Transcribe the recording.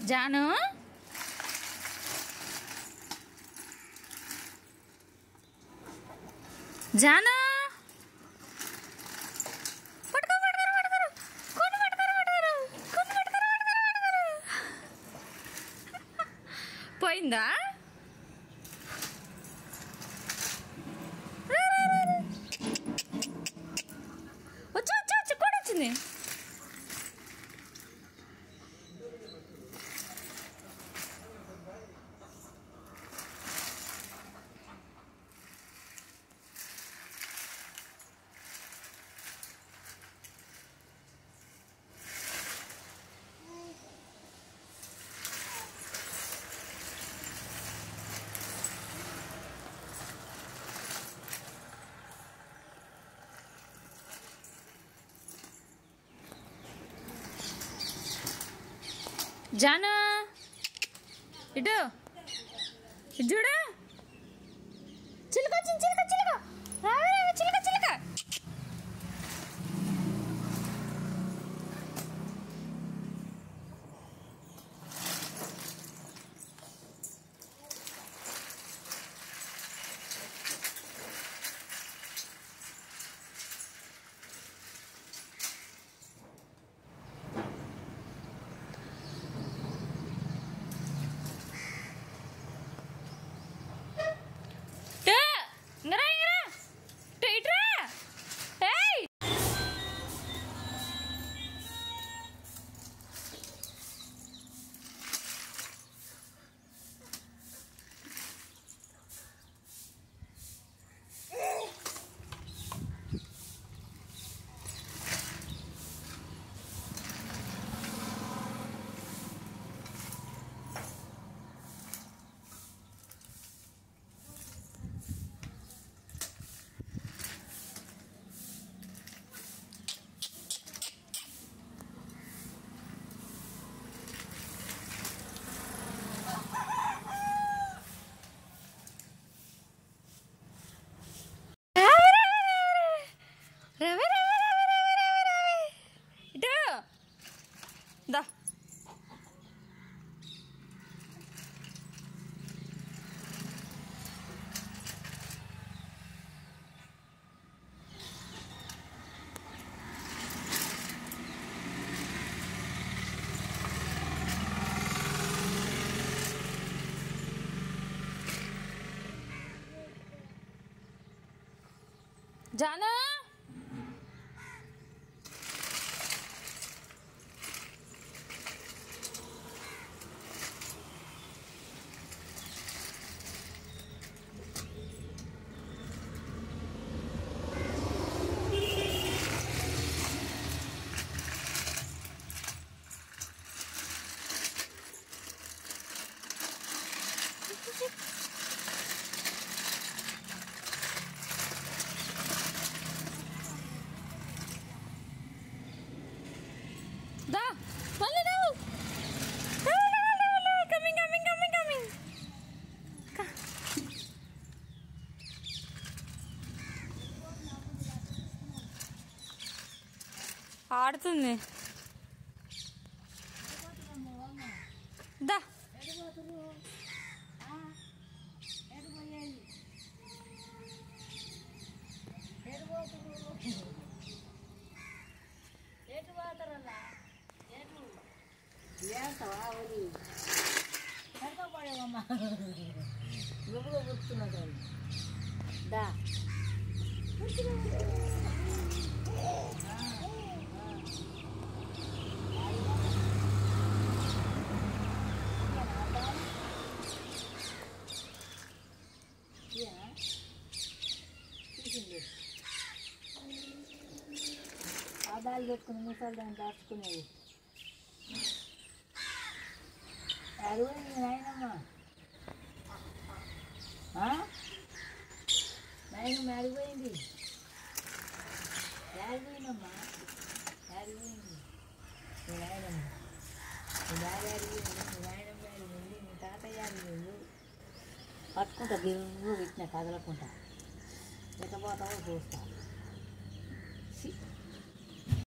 జాను జాను పట్టుకో, పట్టుకోరు, పట్టుకోరు. కొన్ని పట్టుకోరు, పట్టుకోరు. కొన్ని పట్టుకోరు, పట్టుకోరు, పట్టుకోరు. పోయిందా రా, రా, రా, రా. వచ్చి వచ్చి వచ్చి కూడా వచ్చింది జాను ఇటు ఇటు చూడు చిలుక వచ్చింది చిలుక చిలుక రావే రావే చిలుక చిలుక టే, ఇంగరా ఇంగరా టే, ఇటురా ఏయ్ రవి రవి రవి రవి రవి రవి ఇటు దా జానా దా మళ్ళీ రావు కమింగ్ కమింగ్ కమింగ్ కమింగ్ ఆడుతుంది దా నువ్వు గుర్తున్నది దా ఆదాలు పెట్టుకుని ముసలి దాన్ని దాచుకునేది అరువు నాయనమ్మా నాయనమ్మ అడిగిపోయింది అడిగిపోయిందమ్మా అడిగిపోయింది మీ నాయనమ్మ మీ డాడీ అడిగింది మీ నాయనమ్మ అడిగింది మీ తాతయ్య అడిగింది పట్టుకుంటా గిరువు పెట్టిన కదలకుంటా ఎట్టపోతావో చూస్తా సి